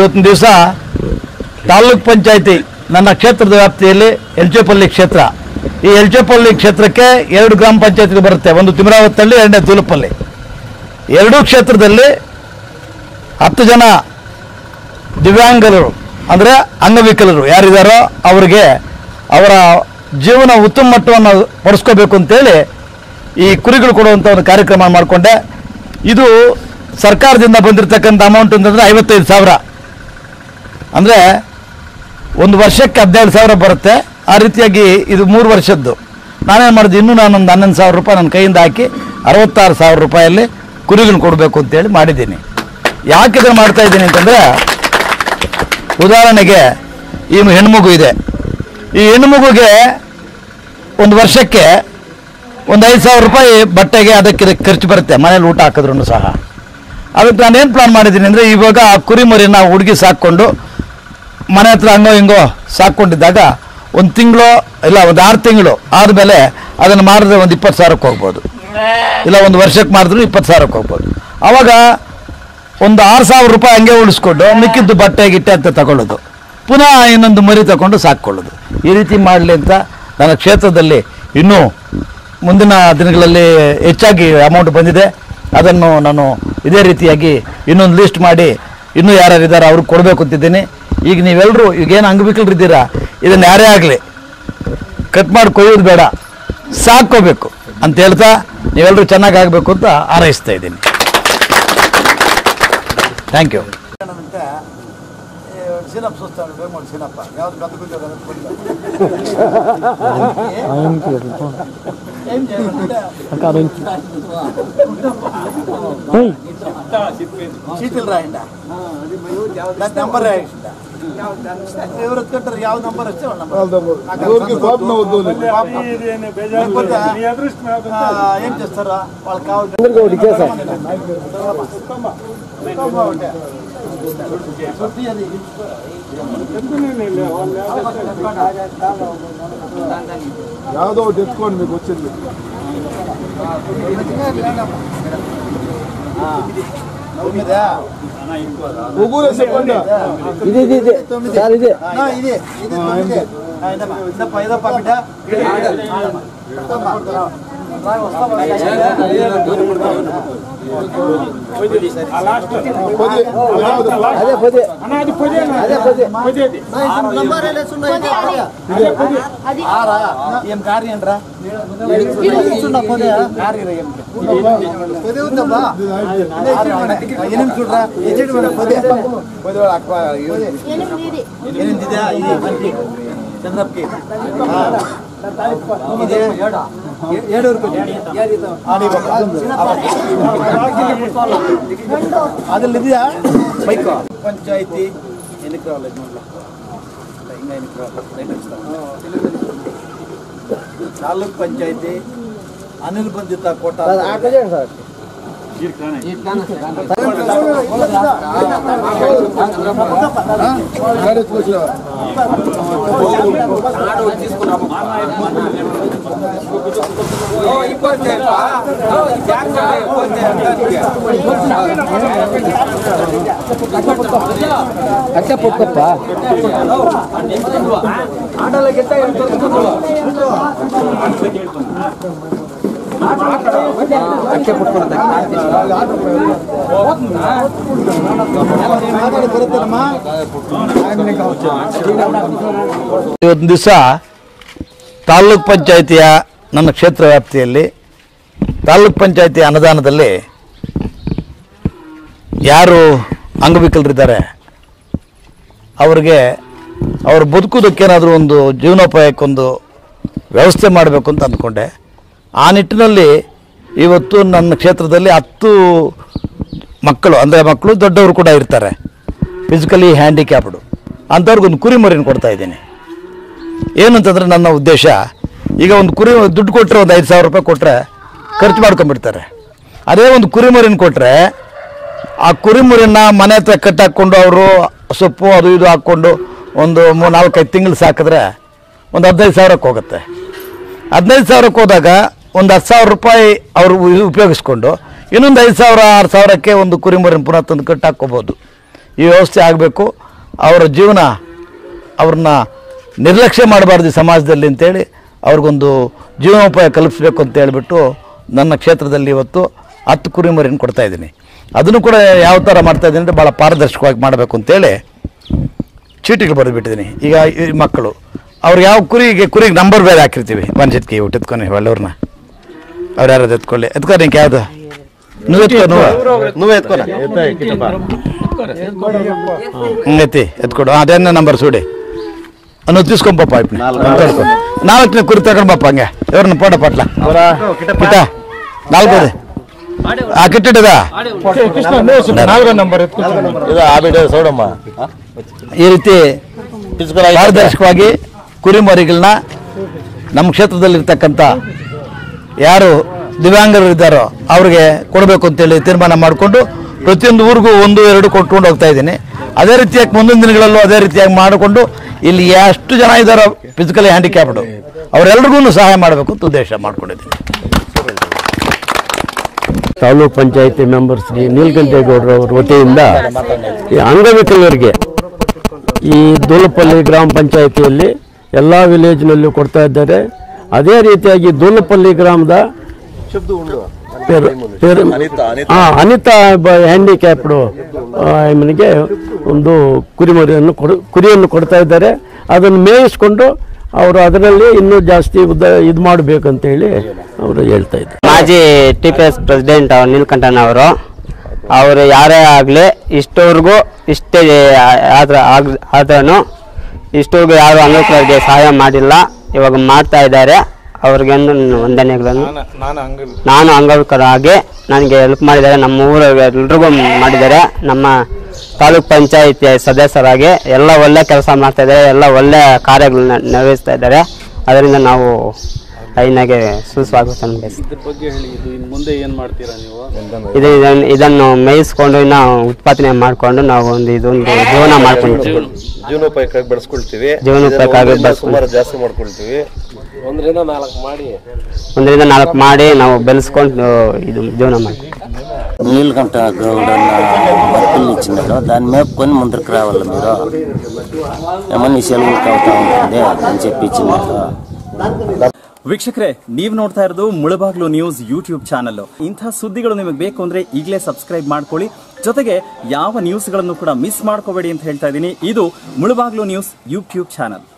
ಇವತ್ತಿನ ದಿವಸ ತಾಲೂಕ್ ಪಂಚಾಯತಿ ನನ್ನ ಕ್ಷೇತ್ರದ ವ್ಯಾಪ್ತಿಯಲ್ಲಿ ಎಲ್ಚೇಪಲ್ಲಿ ಕ್ಷೇತ್ರ ಈ ಎಲ್ಚೇಪಲ್ಲಿ ಕ್ಷೇತ್ರಕ್ಕೆ ಎರಡು ಗ್ರಾಮ ಪಂಚಾಯತ್ಗಳು ಬರುತ್ತೆ ಒಂದು ತಿಮರಾವತ್ತಳ್ಳಿ ಎರಡನೇ ತೂಲಪಲ್ಲಿ ಎರಡೂ ಕ್ಷೇತ್ರದಲ್ಲಿ ಹತ್ತು ಜನ ದಿವ್ಯಾಂಗರು ಅಂದರೆ ಅಂಗವಿಕಲರು ಯಾರಿದ್ದಾರೋ ಅವರಿಗೆ ಅವರ ಜೀವನ ಉತ್ತಮ ಮಟ್ಟವನ್ನು ಪಡಿಸ್ಕೋಬೇಕು ಅಂತೇಳಿ ಈ ಕುರಿಗಳು ಕೊಡುವಂಥ ಒಂದು ಕಾರ್ಯಕ್ರಮ ಮಾಡಿಕೊಂಡೆ ಇದು ಸರ್ಕಾರದಿಂದ ಬಂದಿರತಕ್ಕಂಥ ಅಮೌಂಟ್ ಅಂತಂದರೆ ಐವತ್ತೈದು ಸಾವಿರ ಅಂದರೆ ಒಂದು ವರ್ಷಕ್ಕೆ ಹದಿನೇಳು ಸಾವಿರ ಬರುತ್ತೆ ಆ ರೀತಿಯಾಗಿ ಇದು ಮೂರು ವರ್ಷದ್ದು ನಾನೇನು ಮಾಡಿದೆ ಇನ್ನೂ ನಾನೊಂದು ಹನ್ನೊಂದು ಸಾವಿರ ರೂಪಾಯಿ ನನ್ನ ಕೈಯಿಂದ ಹಾಕಿ ಅರವತ್ತಾರು ಸಾವಿರ ರೂಪಾಯಲ್ಲಿ ಕುರಿಗಳನ್ನ ಕೊಡಬೇಕು ಅಂತೇಳಿ ಮಾಡಿದ್ದೀನಿ ಯಾಕೆ ಇದನ್ನು ಮಾಡ್ತಾ ಇದ್ದೀನಿ ಅಂತಂದರೆ ಉದಾಹರಣೆಗೆ ಈ ಹೆಣ್ಮಗು ಇದೆ ಈ ಹೆಣ್ಮಗುಗೆ ಒಂದು ವರ್ಷಕ್ಕೆ ಒಂದು ಐದು ಸಾವಿರ ರೂಪಾಯಿ ಬಟ್ಟೆಗೆ ಅದಕ್ಕೆ ಇದಕ್ಕೆ ಖರ್ಚು ಬರುತ್ತೆ ಮನೇಲಿ ಊಟ ಹಾಕಿದ್ರು ಸಹ ಅದಕ್ಕೆ ನಾನು ಏನು ಪ್ಲಾನ್ ಮಾಡಿದ್ದೀನಿ ಅಂದರೆ ಇವಾಗ ಆ ಕುರಿ ಮರಿನ ಹುಡುಗಿ ಸಾಕ್ಕೊಂಡು ಮನೆ ಹತ್ರ ಹಂಗೋ ಹಿಂಗೋ ಸಾಕ್ಕೊಂಡಿದ್ದಾಗ ಒಂದು ತಿಂಗಳು ಇಲ್ಲ ಒಂದು ಆರು ತಿಂಗಳು ಆದಮೇಲೆ ಅದನ್ನು ಮಾರಿದ್ರೆ ಒಂದು ಇಪ್ಪತ್ತು ಸಾವಿರಕ್ಕೆ ಹೋಗ್ಬೋದು ಇಲ್ಲ ಒಂದು ವರ್ಷಕ್ಕೆ ಮಾರಿದ್ರು ಇಪ್ಪತ್ತು ಸಾವಿರಕ್ಕೆ ಹೋಗ್ಬೋದು ಆವಾಗ ಒಂದು ಆರು ಸಾವಿರ ರೂಪಾಯಿ ಹಂಗೆ ಉಳಿಸ್ಕೊಂಡು ಮಿಕ್ಕಿದ್ದು ಬಟ್ಟೆ ಗಿಟ್ಟೆ ಅಂತ ತಗೊಳ್ಳೋದು ಪುನಃ ಇನ್ನೊಂದು ಮರಿ ತಗೊಂಡು ಸಾಕ್ಕೊಳ್ಳೋದು ಈ ರೀತಿ ಮಾಡಲಿ ಅಂತ ನನ್ನ ಕ್ಷೇತ್ರದಲ್ಲಿ ಇನ್ನೂ ಮುಂದಿನ ದಿನಗಳಲ್ಲಿ ಹೆಚ್ಚಾಗಿ ಅಮೌಂಟ್ ಬಂದಿದೆ ಅದನ್ನು ನಾನು ಇದೇ ರೀತಿಯಾಗಿ ಇನ್ನೊಂದು ಲಿಸ್ಟ್ ಮಾಡಿ ಇನ್ನೂ ಯಾರ್ಯಾರು ಇದ್ದಾರೆ ಅವ್ರಿಗೆ ಕೊಡಬೇಕು ಅಂತಿದ್ದೀನಿ ಈಗ ನೀವೆಲ್ಲರೂ ಈಗೇನು ಅಂಗವಿಕಲರು ಇದ್ದೀರಾ ಇದನ್ನು ಯಾರೇ ಆಗಲಿ ಕಟ್ ಮಾಡಿ ಕೊಯ್ಯೋದು ಬೇಡ ಸಾಕೋಬೇಕು ಅಂತ ಹೇಳ್ತಾ ನೀವೆಲ್ಲರೂ ಚೆನ್ನಾಗಿ ಆಗಬೇಕು ಅಂತ ಹಾರೈಸ್ತಾ ಇದ್ದೀನಿ ಥ್ಯಾಂಕ್ ಯು ಸಿನಪ್ ಸುಸ್ತಾನು ಬೇಗ ಸಿನಪ್ಪ ಯಾವ್ದು ಶೀತಿಲ್ ರಾಯಿಂದ ನಂಬರ್ ಇವ್ರ ಕಟ್ಟರೆ ಯಾವ ನಂಬರ್ ಅಷ್ಟೇ ఎవరికి కోపం అవుతుంది ఏం చేస్తారా వాళ్ళకి కావాలి యాదో ఒకటి ఎత్తుకోండి మీకు వచ్చింది ఒగ్గురే చెప్పండి ఇది ఇది ఇది సార్ ఇది ఇది ఇది తొమ్మిది. ఆ, ఇదమ్మా. ఇదప్ప, ఇదప్ప బిడ్డ. పది అదే పది అదే పది ఆరా ఏం కార్యం రా ఎనిమిది చూడరా ఎనిమిది పది పది వాడు అక్క ఎనిమిదిదా ఇది మనకి చంద్రప్కి ఇది ఏడు వరకు ಅದ್ರಲ್ಲಿ ಇದೆಯಾ ಬೈಕ್ ಪಂಚಾಯತಿ ಏನಕ್ಕೆ ರಾವಲ್ಲ ಇದು ನೋಡ್ಲಾ ಹಿಂಗ ಏನಕ್ಕೆ ರಾವಲ್ಲ ಲೈಟ್ ಹಚ್ತಾರೆ. ತಾಲೂಕ್ ಪಂಚಾಯತಿ ಅನಿಲ್ ಬಂದಿತ್ತ ಕೋಟ అట్లా చేయండి సార్ గాడి ఎత్తుకొచ్చినావా అట్లా పుట్టుకొప్ప ಅಟ್ಟೆ ಪುಟ್ಕೊಳ್ತಾ ಇವತ್ತಿನ ದಿವಸ ತಾಲ್ಲೂಕ್ ಪಂಚಾಯಿತಿಯ ನನ್ನ ಕ್ಷೇತ್ರ ವ್ಯಾಪ್ತಿಯಲ್ಲಿ ತಾಲ್ಲೂಕ್ ಪಂಚಾಯಿತಿ ಅನುದಾನದಲ್ಲಿ ಯಾರು ಅಂಗವಿಕಲರಿದ್ದಾರೆ ಅವರಿಗೆ ಅವರು ಬದುಕುವುದಕ್ಕೇನಾದರೂ ಒಂದು ಜೀವನೋಪಾಯಕ್ಕೊಂದು ವ್ಯವಸ್ಥೆ ಮಾಡಬೇಕು ಅಂತ ಅಂದ್ಕೊಂಡೆ ಆ ನಿಟ್ಟಿನಲ್ಲಿ ಇವತ್ತು ನನ್ನ ಕ್ಷೇತ್ರದಲ್ಲಿ ಹತ್ತು ಮಕ್ಕಳು ಅಂದರೆ ಮಕ್ಕಳು ದೊಡ್ಡವರು ಕೂಡ ಇರ್ತಾರೆ ಫಿಸಿಕಲಿ ಹ್ಯಾಂಡಿಕ್ಯಾಪ್ಡು ಅಂಥವ್ರಿಗೊಂದು ಕುರಿ ಮರಿನ ಕೊಡ್ತಾ ಇದ್ದೀನಿ ಏನು ಅಂತಂದರೆ ನನ್ನ ಉದ್ದೇಶ ಈಗ ಒಂದು ಕುರಿ ದುಡ್ಡು ಕೊಟ್ಟರೆ ಒಂದು ಐದು ಸಾವಿರ ರೂಪಾಯಿ ಕೊಟ್ಟರೆ ಖರ್ಚು ಮಾಡ್ಕೊಂಡ್ಬಿಡ್ತಾರೆ ಅದೇ ಒಂದು ಕುರಿ ಮರಿನ ಕೊಟ್ಟರೆ ಆ ಕುರಿ ಮರಿನ ಮನೆ ಹತ್ರ ಕಟ್ಟಾಕ್ಕೊಂಡು ಅವರು ಸೊಪ್ಪು ಅದು ಇದು ಹಾಕ್ಕೊಂಡು ಒಂದು ಮೂರು ನಾಲ್ಕೈದು ತಿಂಗಳು ಸಾಕಿದ್ರೆ ಒಂದು ಹದಿನೈದು ಸಾವಿರಕ್ಕೆ ಹೋಗುತ್ತೆ ಹದಿನೈದು ಸಾವಿರಕ್ಕೆ ಹೋದಾಗ ಒಂದು ಹತ್ತು ಸಾವಿರ ರೂಪಾಯಿ ಅವರು ಉಪಯೋಗಿಸ್ಕೊಂಡು ಇನ್ನೊಂದು ಐದು ಸಾವಿರ ಆರು ಸಾವಿರಕ್ಕೆ ಒಂದು ಕುರಿ ಮರಿನ ಪುನಃ ತಂದು ಕಟ್ಟಾಕ್ಕೋಬೋದು ಈ ವ್ಯವಸ್ಥೆ ಆಗಬೇಕು ಅವರ ಜೀವನ ಅವ್ರನ್ನ ನಿರ್ಲಕ್ಷ್ಯ ಮಾಡಬಾರ್ದು ಈ ಸಮಾಜದಲ್ಲಿ ಅಂತೇಳಿ ಅವ್ರಿಗೊಂದು ಜೀವನೋಪಾಯ ಕಲ್ಪಿಸ್ಬೇಕು ಅಂತ ಹೇಳ್ಬಿಟ್ಟು ನನ್ನ ಕ್ಷೇತ್ರದಲ್ಲಿ ಇವತ್ತು ಹತ್ತು ಕುರಿ ಮರಿಯನ್ನು ಕೊಡ್ತಾ ಇದ್ದೀನಿ ಅದನ್ನು ಕೂಡ ಯಾವ ಥರ ಮಾಡ್ತಾ ಇದ್ದೀನಿ ಅಂದರೆ ಭಾಳ ಪಾರದರ್ಶಕವಾಗಿ ಮಾಡಬೇಕು ಅಂತೇಳಿ ಚೀಟಿಗಳು ಬರೆದು ಬಿಟ್ಟಿದ್ದೀನಿ ಈಗ ಈ ಮಕ್ಕಳು ಅವ್ರು ಯಾವ ಕುರಿಗೆ ಕುರಿಗೆ ನಂಬರ್ ಬೇರೆ ಹಾಕಿರ್ತೀವಿ ಪಂಚಾಯತ್ಗೆ ಊಟ ಎತ್ಕೊಂಡು ಒಳ್ಳೆಯವ್ರನ್ನ ಅವ್ರು ಯಾರಾದ್ರು ಎತ್ಕೊಳ್ಳಿ ಎತ್ಕೊ ನಿಂಗೆ ಯಾವುದು ನೀವು ಎತ್ಕೊ ನೀವು నువ్వే ఎత్తుకోనా ಹಂಗೈತಿ ಎತ್ಕೊಡು ಅದೇನ ನಂಬರ್ ಸುಡಿ ಅನ್ನು తీసుಕೊಂపಪ್ಪ ఇప్పుడు ನಾಲ್ಕನೇ ಕುರಿ ತಗೊಂಡ್ಬಪ್ಪ ಹಂಗೆ ఎవరిని పోట పట్ల కిట నాలుగోది ఆ కిట్టడా నాలుగో నంబర్ ಇದು ಆಬಿಡ ಸೌಡಮ್ಮ ಈ ರೀತಿ ಪಾರದರ್ಶಕವಾಗಿ ಕುರಿಮರಿಗಳನ್ನ ನಮ್ಮ ಕ್ಷೇತ್ರದಲ್ಲಿರ್ತಕ್ಕಂಥ ಯಾರು ದಿವ್ಯಾಂಗರು ಇದ್ದಾರೋ ಅವ್ರಿಗೆ ಕೊಡಬೇಕು ಅಂತೇಳಿ ತೀರ್ಮಾನ ಮಾಡಿಕೊಂಡು ಪ್ರತಿಯೊಂದು ಊರಿಗೂ ಒಂದು ಎರಡು ಕೊಟ್ಕೊಂಡು ಹೋಗ್ತಾ ಇದ್ದೀನಿ ಅದೇ ರೀತಿಯಾಗಿ ಮುಂದಿನ ದಿನಗಳಲ್ಲೂ ಅದೇ ರೀತಿಯಾಗಿ ಮಾಡಿಕೊಂಡು ಇಲ್ಲಿ ಎಷ್ಟು ಜನ ಇದ್ದಾರೋ ಫಿಸಿಕಲಿ ಹ್ಯಾಂಡಿಕ್ಯಾಪ್ಡು ಅವರೆಲ್ರಿಗೂ ಸಹಾಯ ಮಾಡಬೇಕು ಅಂತ ಉದ್ದೇಶ ಮಾಡ್ಕೊಂಡಿದ್ದೀನಿ ತಾಲೂಕ್ ಪಂಚಾಯತಿ ಮೆಂಬರ್ ಶ್ರೀ ನೀಲಕಂಠೇಗೌಡರವರ ವತಿಯಿಂದ ಈ ಅಂಗವಿಕಲರಿಗೆ ಈ ದೂಲಪಲ್ಲಿ ಗ್ರಾಮ ಪಂಚಾಯತಿಯಲ್ಲಿ ಎಲ್ಲ ವಿಲೇಜ್ನಲ್ಲೂ ಕೊಡ್ತಾ ಇದ್ದಾರೆ ಅದೇ ರೀತಿಯಾಗಿ ದೂಲಪಲ್ಲಿ ಗ್ರಾಮದ ಪೇರು ಪೇರು ಹಾಂ ಅನಿತಾ ಹ್ಯಾಂಡಿಕ್ಯಾಪ್ಡು ಆಯಮ್ಮನಿಗೆ ಒಂದು ಕುರಿಮರಿಯನ್ನು ಕೊಡು ಕುರಿಯನ್ನು ಕೊಡ್ತಾ ಇದ್ದಾರೆ ಅದನ್ನು ಮೇಯಿಸ್ಕೊಂಡು ಅವರು ಅದರಲ್ಲಿ ಇನ್ನೂ ಜಾಸ್ತಿ ಉದ್ದ ಇದು ಮಾಡಬೇಕಂತೇಳಿ ಅವರು ಹೇಳ್ತಾ ಇದ್ದಾರೆ ಮಾಜಿ ಟಿ ಪಿ ಎಸ್ ಪ್ರೆಸಿಡೆಂಟ್ ಅವ್ರು ನೀಲಕಂಠನ್ ಅವರು ಅವರು ಯಾರೇ ಆಗಲಿ ಇಷ್ಟವರೆಗೂ ಇಷ್ಟೇ ಆದ್ರ ಆಗ್ ಆದ್ರೂ ಇಷ್ಟವರೆಗೂ ಯಾರು ಅಂಗವಿಕಲರಿಗೆ ಸಹಾಯ ಮಾಡಿಲ್ಲ ಇವಾಗ ಮಾಡ್ತಾ ಇದ್ದಾರೆ ಅವ್ರಿಗೆ ವಂದನೆಗಳನ್ನು ನಾನು ಅಂಗವಿಕಲರಾಗಿ ನನಗೆ ಹೆಲ್ಪ್ ಮಾಡಿದ್ದಾರೆ ನಮ್ಮ ಊರ ಎಲ್ರಿಗೂ ಮಾಡಿದ್ದಾರೆ ನಮ್ಮ ತಾಲೂಕ್ ಪಂಚಾಯತಿ ಸದಸ್ಯರಾಗಿ ಎಲ್ಲ ಒಳ್ಳೆ ಕೆಲಸ ಮಾಡ್ತಾ ಇದ್ದಾರೆ ಎಲ್ಲ ಒಳ್ಳೆ ಕಾರ್ಯಗಳನ್ನ ನಿರ್ವಹಿಸ್ತಾ ಇದ್ದಾರೆ ಅದರಿಂದ ನಾವು ಐನಾಗೆ ಸುಸ್ವಾಗತ ಬಯಸ್ತೀವಿ ಇದು ಇದನ್ನು ಇದನ್ನು ಮೇಯಿಸ್ಕೊಂಡು ನಾವು ಉತ್ಪಾದನೆ ಮಾಡಿಕೊಂಡು ನಾವು ಒಂದು ಇದೊಂದು ಜೀವನ ಮಾಡ್ಕೊಂತೀವಿ ಜೀವನೋಪಾಯಕ್ಕಾಗಿ ಬೆಳೆಸ್ಕೊಳ್ತೀವಿ ಜೀವನೋಪಾಯಕ್ಕಾಗಿ ಇದನ್ನ ಬೆಳೆಸ್ಕೊಳ್ತೀವಿ. ಸುಮಾರು ಜಾಸ್ತಿ ಮಾಡ್ಕೊಳ್ತೀವಿ ಒಂದರಿಂದ ನಾಲ್ಕು ಮಾಡಿ ನಾವು ಬೆಳೆಸ್ಕೊಂಡು ಇದು జೀవన ಮಾಡ್ತೀವಿ నీలకంఠ గౌడన్న వర్కులు ఇచ్చినారు దాన్ని మేపుకొని ముందరికి రావాలి మీరు ఏమన్నా సెలవులకు అవుతా ఉంటుంది అని చెప్పి ఇచ్చినారు ವೀಕ್ಷಕರೇ ನೀವು ನೋಡ್ತಾ ಇರೋದು ಮುಳಬಾಗ್ಲು ನ್ಯೂಸ್ ಯೂಟ್ಯೂಬ್ ಚಾನಲ್ ಇಂಥ ಸುದ್ದಿಗಳು ನಿಮಗೆ ಬೇಕು ಅಂದ್ರೆ ಈಗಲೇ ಸಬ್ಸ್ಕ್ರೈಬ್ ಮಾಡ್ಕೊಳ್ಳಿ ಜೊತೆಗೆ ಯಾವ ನ್ಯೂಸ್ಗಳನ್ನು ಕೂಡ ಮಿಸ್ ಮಾಡ್ಕೋಬೇಡಿ ಅಂತ ಹೇಳ್ತಾ ಇದ್ದೀನಿ ಇದು ಮುಳಬಾಗ್ಲು ನ್ಯೂಸ್ ಯೂಟ್ಯೂಬ್ ಚಾನಲ್